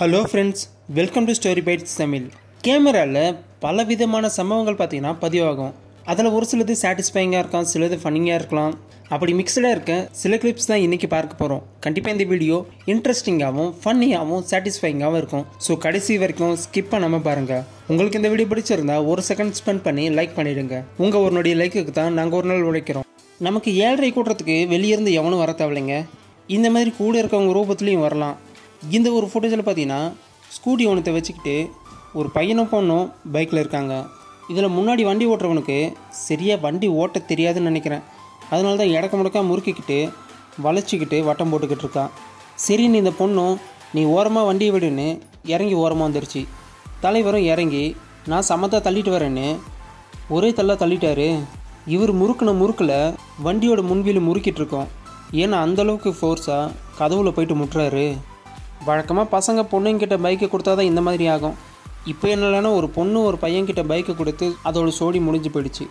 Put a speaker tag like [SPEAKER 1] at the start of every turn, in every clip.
[SPEAKER 1] hello friends welcome to story bytes Tamil கேமராவில் பல விதமான சம்பவங்கள் பார்த்தீங்கன்னா பதிவாகும் அதில் ஒரு சிலது சாட்டிஸ்ஃபைங்காக இருக்கும் சிலது ஃபன்னிங்காக இருக்கலாம் அப்படி மிக்சடாக இருக்க சில கிளிப்ஸ் தான் இன்றைக்கி பார்க்க போகிறோம் கண்டிப்பாக இந்த வீடியோ இன்ட்ரெஸ்டிங்காகவும் ஃபன்னியாகவும் சாட்டிஸ்ஃபைங்காகவும் இருக்கும் ஸோ கடைசி வரைக்கும் ஸ்கிப் பண்ணாமல் பாருங்கள் உங்களுக்கு இந்த வீடியோ பிடிச்சிருந்தா ஒரு செகண்ட் ஸ்பெண்ட் பண்ணி லைக் பண்ணிடுங்க உங்கள் ஒரு நொடி லைக்குக்கு தான் நாங்கள் ஒரு நாள் உழைக்கிறோம் நமக்கு ஏழரை கூட்டுறதுக்கு வெளியிருந்து எவனும் வர தேவையில்லைங்க இந்த மாதிரி கூட இருக்கவங்க ரூபத்துலேயும் வரலாம் இந்த ஒரு ஃபுட்டேஜில் பார்த்தீங்கன்னா ஸ்கூட்டி ஒன்றத்தை வச்சுக்கிட்டு ஒரு பையனும் பொண்ணும் பைக்கில் இருக்காங்க இதில் முன்னாடி வண்டி ஓட்டுறவனுக்கு சரியாக வண்டி ஓட்ட தெரியாதுன்னு நினைக்கிறேன் அதனால தான் இடக்க முடக்கா முறுக்கிக்கிட்டு வளைச்சிக்கிட்டு வட்டம் போட்டுக்கிட்டு இருக்கான் சரின்னு இந்த பொண்ணும் நீ ஓரமாக வண்டியை விடுன்னு இறங்கி ஓரமாக வந்துருச்சு தலைவரும் இறங்கி நான் சமத்தா தள்ளிட்டு வரேன்னு ஒரே தள்ளா தள்ளிட்டாரு இவர் முறுக்குன முறுக்கில் வண்டியோட முன்வீல் முறுக்கிட்டு இருக்கோம் ஏன்னா அந்தளவுக்கு ஃபோர்ஸாக கதவுல போயிட்டு முட்டுறாரு வழக்கமாக பசங்க பொண்ணுங்கிட்ட பைக்கை கொடுத்தா தான் இந்த மாதிரி ஆகும் இப்போ என்னலன்னா ஒரு பொண்ணு ஒரு பையன்கிட்ட பைக்கை கொடுத்து அதோட சோடி முடிஞ்சு போயிடுச்சு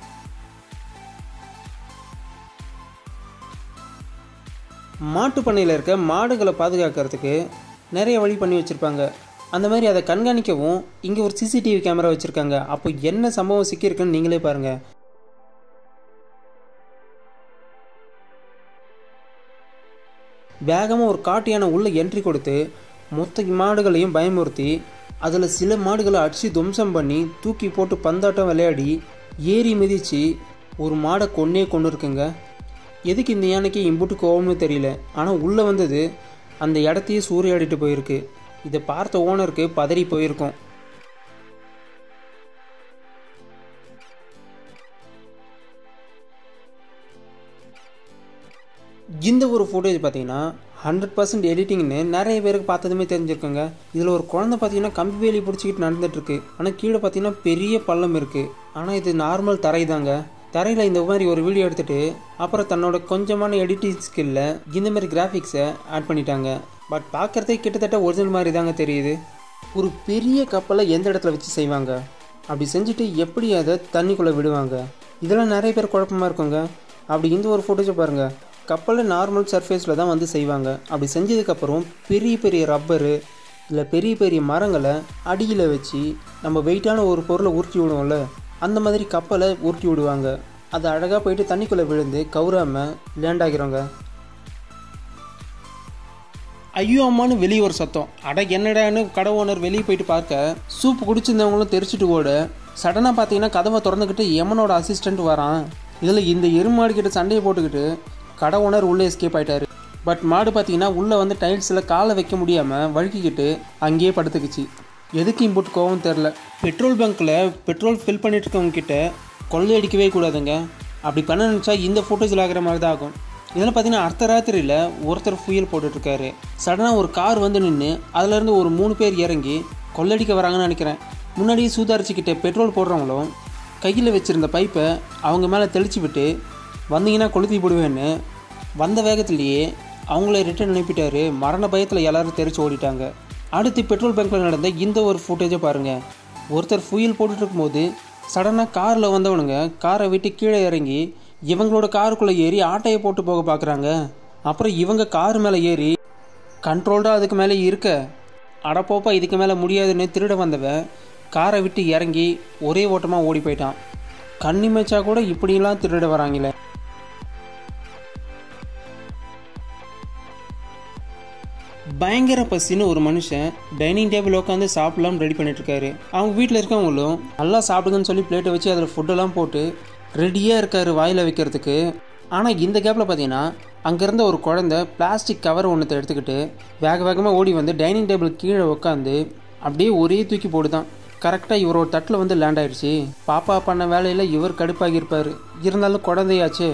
[SPEAKER 1] மாட்டு பண்ணையில் இருக்க மாடுகளை பாதுகாக்கிறதுக்கு நிறைய வழி பண்ணி வச்சுருப்பாங்க அந்த மாதிரி அதை கண்காணிக்கவும் இங்கே ஒரு சிசிடிவி கேமரா வச்சுருக்காங்க அப்போ என்ன சம்பவம் சிக்கியிருக்குன்னு நீங்களே பாருங்கள் வேகமாக ஒரு காட்டு யானை உள்ளே என்ட்ரி கொடுத்து மொத்த மாடுகளையும் பயமுறுத்தி அதில் சில மாடுகளை அடித்து துவம்சம் பண்ணி தூக்கி போட்டு பந்தாட்டம் விளையாடி ஏறி மிதித்து ஒரு மாடை கொன்னே கொண்டு இருக்குங்க எதுக்கு இந்த யானைக்கு இம்புட்டு கோவம்னு தெரியல ஆனால் உள்ளே வந்தது அந்த இடத்தையே சூறையாடிட்டு போயிருக்கு இதை பார்த்த ஓனருக்கு பதறி போயிருக்கும் இந்த ஒரு ஃபுட்டேஜ் பார்த்தீங்கன்னா ஹண்ட்ரட் பர்சன்ட் எடிட்டிங்னு நிறைய பேருக்கு பார்த்ததுமே தெரிஞ்சிருக்குங்க இதில் ஒரு குழந்தை பார்த்தீங்கன்னா கம்பி வேலி பிடிச்சிக்கிட்டு நடந்துட்டுருக்கு ஆனால் கீழே பார்த்தீங்கன்னா பெரிய பள்ளம் இருக்குது ஆனால் இது நார்மல் தரை தாங்க தரையில் இந்த மாதிரி ஒரு வீடியோ எடுத்துகிட்டு அப்புறம் தன்னோட கொஞ்சமான எடிட்டிங் ஸ்கில்ல இந்த மாதிரி கிராஃபிக்ஸை ஆட் பண்ணிட்டாங்க பட் பார்க்குறதே கிட்டத்தட்ட ஒரிஜினல் மாதிரி தாங்க தெரியுது ஒரு பெரிய கப்பலை எந்த இடத்துல வச்சு செய்வாங்க அப்படி செஞ்சுட்டு எப்படி அதை தண்ணிக்குள்ளே விடுவாங்க இதெல்லாம் நிறைய பேர் குழப்பமாக இருக்குங்க அப்படி இந்த ஒரு ஃபுட்டேஜை பாருங்கள் கப்பலை நார்மல் சர்ஃபேஸில் தான் வந்து செய்வாங்க அப்படி செஞ்சதுக்கப்புறம் பெரிய பெரிய ரப்பரு இல்லை பெரிய பெரிய மரங்களை அடியில் வச்சு நம்ம வெயிட்டான ஒரு பொருளை உருட்டி விடுவோம்ல அந்த மாதிரி கப்பலை உருட்டி விடுவாங்க அது அழகாக போயிட்டு தண்ணிக்குள்ளே விழுந்து கவுராமல் லேண்ட் ஆகிறோங்க ஐயோ அம்மானு வெளியே ஒரு சத்தம் அட என்னடான்னு கடை ஓனர் வெளியே போயிட்டு பார்க்க சூப் குடிச்சிருந்தவங்களும் தெரிச்சிட்டு ஓட சடனாக பார்த்தீங்கன்னா கதவை திறந்துக்கிட்டு எமனோட அசிஸ்டண்ட் வரான் இதில் இந்த எருமாடு கிட்ட சண்டையை போட்டுக்கிட்டு கடை ஓனர் உள்ளே எஸ்கேப் ஆயிட்டாரு பட் மாடு பார்த்தீங்கன்னா உள்ளே வந்து டைல்ஸில் காலை வைக்க முடியாமல் வழுக்கிக்கிட்டு அங்கேயே படுத்துக்குச்சு எதுக்கு இம்புட் கோவம் தெரில பெட்ரோல் பங்க்கில் பெட்ரோல் ஃபில் பண்ணிட்டு இருக்கவங்க கிட்ட கொள்ளையடிக்கவே கூடாதுங்க அப்படி பண்ண நினச்சா இந்த ஃபோட்டோஸில் ஆகிற மாதிரி தான் ஆகும் இதெல்லாம் பார்த்தீங்கன்னா அர்த்த ராத்திரியில் ஒருத்தர் ஃபுயல் போட்டுட்ருக்காரு சடனாக ஒரு கார் வந்து நின்று அதுலேருந்து ஒரு மூணு பேர் இறங்கி கொள்ளடிக்க வராங்கன்னு நினைக்கிறேன் முன்னாடியே சூதாரிச்சுக்கிட்ட பெட்ரோல் போடுறவங்களும் கையில் வச்சுருந்த பைப்பை அவங்க மேலே தெளிச்சு விட்டு வந்தீங்கன்னா கொளுத்தி போடுவேன்னு வந்த வேகத்திலேயே அவங்கள ரிட்டர்ன் அனுப்பிட்டாரு மரண பயத்தில் எல்லாரும் தெரிச்சு ஓடிட்டாங்க அடுத்து பெட்ரோல் பங்க்கில் நடந்த இந்த ஒரு ஃபுட்டேஜை பாருங்கள் ஒருத்தர் ஃபுயல் போட்டுட்டு இருக்கும்போது சடனாக காரில் வந்தவனுங்க காரை விட்டு கீழே இறங்கி இவங்களோட காருக்குள்ளே ஏறி ஆட்டையை போட்டு போக பார்க்குறாங்க அப்புறம் இவங்க கார் மேலே ஏறி கண்ட்ரோல்டாக அதுக்கு மேலே இருக்க அடப்போப்பா இதுக்கு மேலே முடியாதுன்னு திருட வந்தவன் காரை விட்டு இறங்கி ஒரே ஓட்டமாக ஓடி போயிட்டான் கண்ணிமைச்சா கூட இப்படிலாம் திருட வராங்களே பயங்கர பசின்னு ஒரு மனுஷன் டைனிங் டேபிள் உட்காந்து சாப்பிடலாம் ரெடி பண்ணிட்டு இருக்காரு அவங்க வீட்டில் இருக்கவங்களும் நல்லா சாப்பிடுங்கன்னு சொல்லி பிளேட்டை வச்சு அதில் ஃபுட்டெல்லாம் போட்டு ரெடியாக இருக்காரு வாயில் வைக்கிறதுக்கு ஆனால் இந்த கேப்பில் பார்த்தீங்கன்னா அங்கேருந்த ஒரு குழந்த பிளாஸ்டிக் கவர் ஒன்றத்தை எடுத்துக்கிட்டு வேக வேகமாக ஓடி வந்து டைனிங் டேபிள் கீழே உட்காந்து அப்படியே ஒரே தூக்கி போடுதான் கரெக்டாக இவரோட தட்டில் வந்து லேண்ட் ஆயிடுச்சு பாப்பா பண்ண வேலையில் இவர் கடுப்பாகியிருப்பார் இருந்தாலும் குழந்தையாச்சு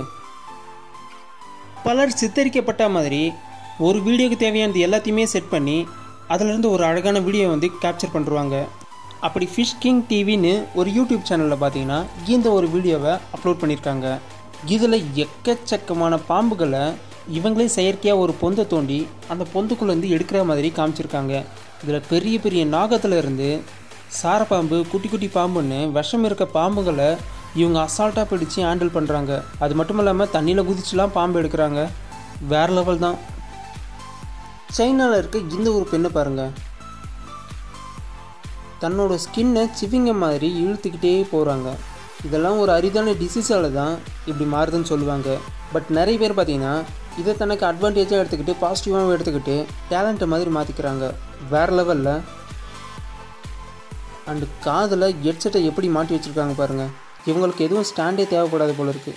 [SPEAKER 1] பலர் சித்தரிக்கப்பட்ட மாதிரி ஒரு வீடியோக்கு தேவையானது எல்லாத்தையுமே செட் பண்ணி அதிலிருந்து ஒரு அழகான வீடியோ வந்து கேப்சர் பண்ணுருவாங்க அப்படி ஃபிஷ் கிங் டிவின்னு ஒரு யூடியூப் சேனலில் பார்த்தீங்கன்னா இந்த ஒரு வீடியோவை அப்லோட் பண்ணியிருக்காங்க இதில் எக்கச்சக்கமான பாம்புகளை இவங்களே செயற்கையாக ஒரு பொந்தை தோண்டி அந்த பொந்துக்குள்ளேருந்து எடுக்கிற மாதிரி காமிச்சிருக்காங்க இதில் பெரிய பெரிய நாகத்தில் இருந்து சாரப்பாம்பு குட்டி குட்டி பாம்புன்னு விஷம் இருக்க பாம்புகளை இவங்க அசால்ட்டாக பிடிச்சு ஹேண்டில் பண்ணுறாங்க அது மட்டும் இல்லாமல் தண்ணியில் குதிச்சுலாம் பாம்பு எடுக்கிறாங்க வேறு லெவல் தான் சைனாவில் இருக்க இந்த ஒரு பெண்ணை பாருங்கள் தன்னோட ஸ்கின்னை சிவிங்க மாதிரி இழுத்துக்கிட்டே போகிறாங்க இதெல்லாம் ஒரு அரிதான டிசீஸால் தான் இப்படி மாறுதுன்னு சொல்லுவாங்க பட் நிறைய பேர் பார்த்தீங்கன்னா இதை தனக்கு அட்வான்டேஜாக எடுத்துக்கிட்டு பாசிட்டிவாகவும் எடுத்துக்கிட்டு டேலண்ட்டை மாதிரி மாற்றிக்கிறாங்க வேறு லெவலில் அண்டு காதில் ஹெட்செட்டை எப்படி மாட்டி வச்சுருக்காங்க பாருங்கள் இவங்களுக்கு எதுவும் ஸ்டாண்டே தேவைப்படாது போல இருக்குது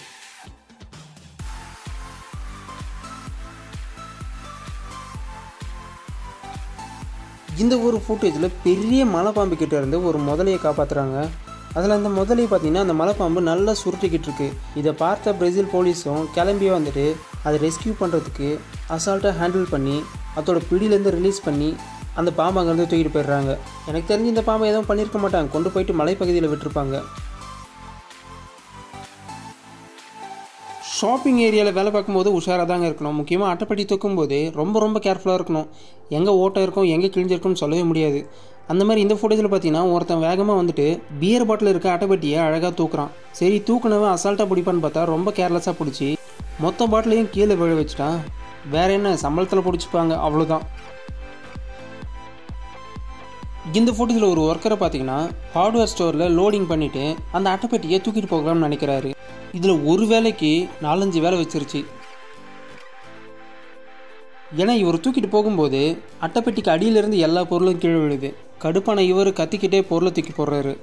[SPEAKER 1] இந்த ஒரு ஃபுட்டேஜில் பெரிய மலைப்பாம்பு கிட்ட இருந்து ஒரு முதலையை காப்பாற்றுறாங்க அதில் அந்த முதலையை பார்த்தீங்கன்னா அந்த மலைப்பாம்பு நல்லா சுருட்டிக்கிட்டு இருக்கு இதை பார்த்த பிரேசில் போலீஸும் கிளம்பி வந்துட்டு அதை ரெஸ்கியூ பண்ணுறதுக்கு அசால்ட்டாக ஹேண்டில் பண்ணி அதோட பிடியிலேருந்து ரிலீஸ் பண்ணி அந்த பாம்பை அங்கேருந்து தூக்கிட்டு போயிடுறாங்க எனக்கு தெரிஞ்சு இந்த பாம்பை எதுவும் பண்ணியிருக்க மாட்டாங்க கொண்டு போயிட்டு மலைப்பகுதியில் விட்டுருப்பாங்க ஷாப்பிங் ஏரியாவில் வேலை பார்க்கும்போது உஷாராக தாங்க இருக்கணும் முக்கியமாக அட்டைப்பட்டி தூக்கும்போது ரொம்ப ரொம்ப கேர்ஃபுல்லாக இருக்கணும் எங்கே ஓட்டம் இருக்கும் எங்கே கிழிஞ்சிருக்கும்னு சொல்லவே முடியாது அந்த மாதிரி இந்த ஃபுட்டேஜில் பார்த்தீங்கன்னா ஒருத்தன் வேகமாக வந்துட்டு பியர் பாட்டில் இருக்க அட்டைப்பட்டியை அழகாக தூக்குறான் சரி தூக்குனவன் அசால்ட்டாக பிடிப்பான்னு பார்த்தா ரொம்ப கேர்லெஸ்ஸாக பிடிச்சி மொத்த பாட்டிலையும் கீழே விழ வச்சுட்டான் வேற என்ன சம்பளத்தில் பிடிச்சிப்பாங்க அவ்வளோதான் இந்த ஃபோட்டோஸில் ஒரு ஒர்க்கரை பார்த்தீங்கன்னா ஹார்ட்வேர் ஸ்டோரில் லோடிங் பண்ணிவிட்டு அந்த அட்டைப்பெட்டியை தூக்கிட்டு போகலாம்னு நினைக்கிறாரு இதில் ஒரு வேலைக்கு நாலஞ்சு வேலை வச்சிருச்சு ஏன்னா இவர் தூக்கிட்டு போகும்போது அட்டைப்பெட்டிக்கு அடியிலிருந்து எல்லா பொருளும் கீழே விழுது கடுப்பான இவர் கத்திக்கிட்டே பொருளை தூக்கி போடுறாரு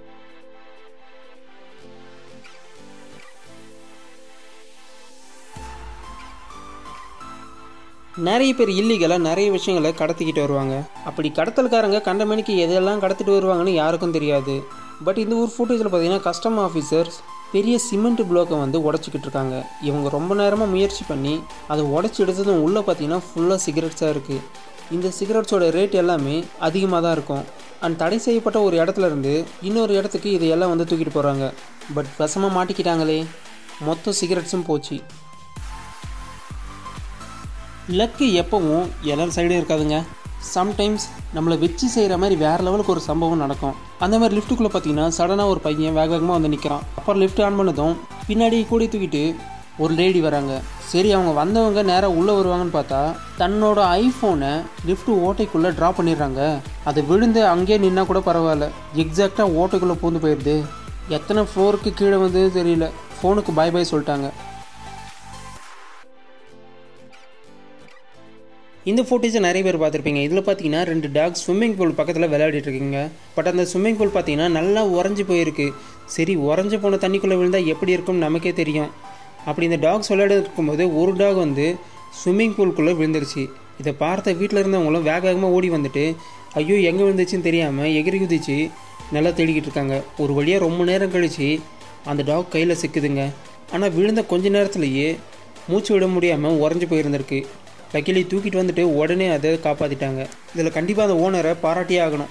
[SPEAKER 1] நிறைய பேர் இல்லீகலாக நிறைய விஷயங்களை கடத்திக்கிட்டு வருவாங்க அப்படி கடத்தல்காரங்க கண்ட மணிக்கு எதெல்லாம் கடத்திட்டு வருவாங்கன்னு யாருக்கும் தெரியாது பட் இந்த ஒரு ஃபுட்டேஜில் பார்த்தீங்கன்னா கஸ்டம் ஆஃபீஸர்ஸ் பெரிய சிமெண்ட் பிளாக்கை வந்து உடச்சிக்கிட்டு இருக்காங்க இவங்க ரொம்ப நேரமாக முயற்சி பண்ணி அதை உடச்சி எடுத்ததும் உள்ளே பார்த்தீங்கன்னா ஃபுல்லாக சிகரெட்ஸாக இருக்குது இந்த சிகரெட்ஸோட ரேட் எல்லாமே அதிகமாக தான் இருக்கும் அண்ட் தடை செய்யப்பட்ட ஒரு இடத்துல இருந்து இன்னொரு இடத்துக்கு இதையெல்லாம் வந்து தூக்கிட்டு போகிறாங்க பட் வசமாக மாட்டிக்கிட்டாங்களே மொத்த சிகரெட்ஸும் போச்சு லக்கு எப்பவும் எல்லார் சைடும் இருக்காதுங்க சம்டைம்ஸ் நம்மளை வச்சு செய்கிற மாதிரி வேறு லெவலுக்கு ஒரு சம்பவம் நடக்கும் அந்த மாதிரி லிஃப்ட்டுக்குள்ளே பார்த்தீங்கன்னா சடனாக ஒரு பையன் வேக வேகமாக வந்து நிற்கிறான் அப்புறம் லிஃப்ட் ஆன் பண்ணதும் பின்னாடி கூடி தூக்கிட்டு ஒரு லேடி வராங்க சரி அவங்க வந்தவங்க நேராக உள்ளே வருவாங்கன்னு பார்த்தா தன்னோட ஐஃபோனை லிஃப்ட் ஓட்டைக்குள்ளே ட்ராப் பண்ணிடுறாங்க அது விழுந்து அங்கேயே நின்னா கூட பரவாயில்ல எக்ஸாக்டாக ஓட்டைக்குள்ளே பூந்து போயிடுது எத்தனை ஃப்ளோருக்கு கீழே வந்து தெரியல ஃபோனுக்கு பாய் பாய் சொல்லிட்டாங்க இந்த ஃபோட்டேஜை நிறைய பேர் பார்த்துருப்பீங்க இதில் பார்த்தீங்கன்னா ரெண்டு டாக் ஸ்விம்மிங் பூல் பக்கத்தில் விளையாடிட்டு இருக்கீங்க பட் அந்த ஸ்விம்மிங் பூல் பார்த்தீங்கன்னா நல்லா உறைஞ்சி போயிருக்கு சரி உறைஞ்சி போன தண்ணிக்குள்ளே விழுந்தால் எப்படி இருக்கும்னு நமக்கே தெரியும் அப்படி இந்த டாக்ஸ் விளையாடி இருக்கும்போது ஒரு டாக் வந்து ஸ்விம்மிங் பூல்குள்ளே விழுந்துருச்சு இதை பார்த்த வீட்டில் இருந்தவங்களும் வேக வேகமாக ஓடி வந்துட்டு ஐயோ எங்கே விழுந்துச்சுன்னு தெரியாமல் எகிரி குதிச்சு நல்லா தேடிக்கிட்டு இருக்காங்க ஒரு வழியாக ரொம்ப நேரம் கழித்து அந்த டாக் கையில் சிக்குதுங்க ஆனால் விழுந்த கொஞ்ச நேரத்துலேயே மூச்சு விட முடியாமல் உறைஞ்சி போயிருந்திருக்கு லக்கிலி தூக்கிட்டு வந்துட்டு உடனே அதை காப்பாற்றிட்டாங்க இதில் கண்டிப்பாக அந்த ஓனரை பாராட்டியே ஆகணும்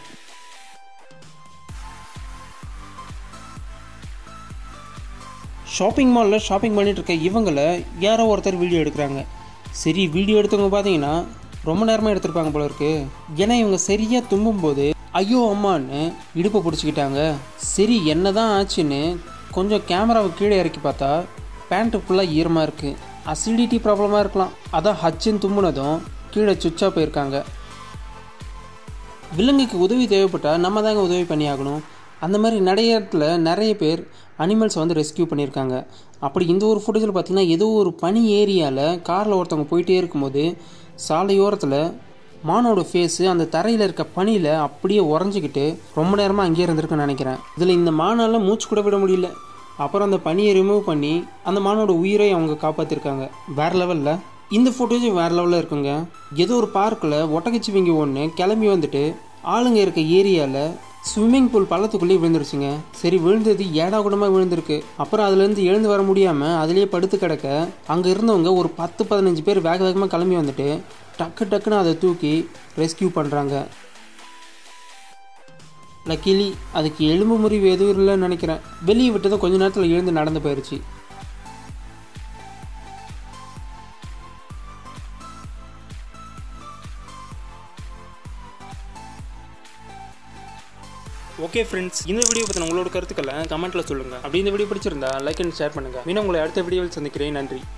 [SPEAKER 1] ஷாப்பிங் மாலில் ஷாப்பிங் பண்ணிட்டு இருக்க இவங்களை யாரோ ஒருத்தர் வீடியோ எடுக்கிறாங்க சரி வீடியோ எடுத்தவங்க பார்த்தீங்கன்னா ரொம்ப நேரமாக எடுத்திருப்பாங்க போல இருக்கு ஏன்னா இவங்க சரியாக தும்பும்போது ஐயோ அம்மான்னு இடுப்பை பிடிச்சிக்கிட்டாங்க சரி என்ன தான் ஆச்சுன்னு கொஞ்சம் கேமராவை கீழே இறக்கி பார்த்தா பேண்ட்டு ஃபுல்லாக ஈரமாக இருக்குது அசிடிட்டி ப்ராப்ளமாக இருக்கலாம் அதான் ஹச்சுன்னு தும்முனதும் கீழே சுச்சா போயிருக்காங்க விலங்குக்கு உதவி தேவைப்பட்டால் நம்ம தாங்க உதவி பண்ணி ஆகணும் அந்த மாதிரி நிறைய இடத்துல நிறைய பேர் அனிமல்ஸை வந்து ரெஸ்கியூ பண்ணியிருக்காங்க அப்படி இந்த ஒரு ஃபுட்டேஜில் பார்த்தீங்கன்னா ஏதோ ஒரு பனி ஏரியாவில் காரில் ஒருத்தவங்க போயிட்டே இருக்கும்போது சாலையோரத்தில் மானோட ஃபேஸு அந்த தரையில் இருக்க பனியில் அப்படியே உறைஞ்சிக்கிட்டு ரொம்ப நேரமாக அங்கேயே இருந்திருக்குன்னு நினைக்கிறேன் இதில் இந்த மானால மூச்சு கூட விட முடியல அப்புறம் அந்த பனியை ரிமூவ் பண்ணி அந்த மானோட உயிரை அவங்க காப்பாற்றிருக்காங்க வேறு லெவலில் இந்த ஃபோட்டோஜ் வேறு லெவலில் இருக்குங்க ஏதோ ஒரு பார்க்கில் ஒட்டகச்சிவிங்கி ஒன்று கிளம்பி வந்துட்டு ஆளுங்க இருக்க ஏரியாவில் ஸ்விம்மிங் பூல் பள்ளத்துக்குள்ளேயே விழுந்துருச்சுங்க சரி விழுந்தது ஏடா கூடமாக விழுந்திருக்கு அப்புறம் அதுலேருந்து எழுந்து வர முடியாமல் அதுலேயே படுத்து கிடக்க அங்கே இருந்தவங்க ஒரு பத்து பதினஞ்சு பேர் வேக வேகமாக கிளம்பி வந்துட்டு டக்கு டக்குன்னு அதை தூக்கி ரெஸ்கியூ பண்ணுறாங்க லக்கிலி அதுக்கு எலும்பு முறிவு எதுவும் இல்லைன்னு நினைக்கிறேன் வெளியே விட்டதும் கொஞ்ச நேரத்தில் எழுந்து நடந்து போயிடுச்சு ஓகே ஃப்ரெண்ட்ஸ் இந்த வீடியோ பற்றின உங்களோட கருத்துக்களை கமெண்ட்டில் சொல்லுங்கள் அப்படி இந்த வீடியோ பிடிச்சிருந்தா லைக் அண்ட் ஷேர் பண்ணுங்கள் மீண்டும் உங்களை அடுத்த வீடியோவில் சந்திக்கிறேன் நன்றி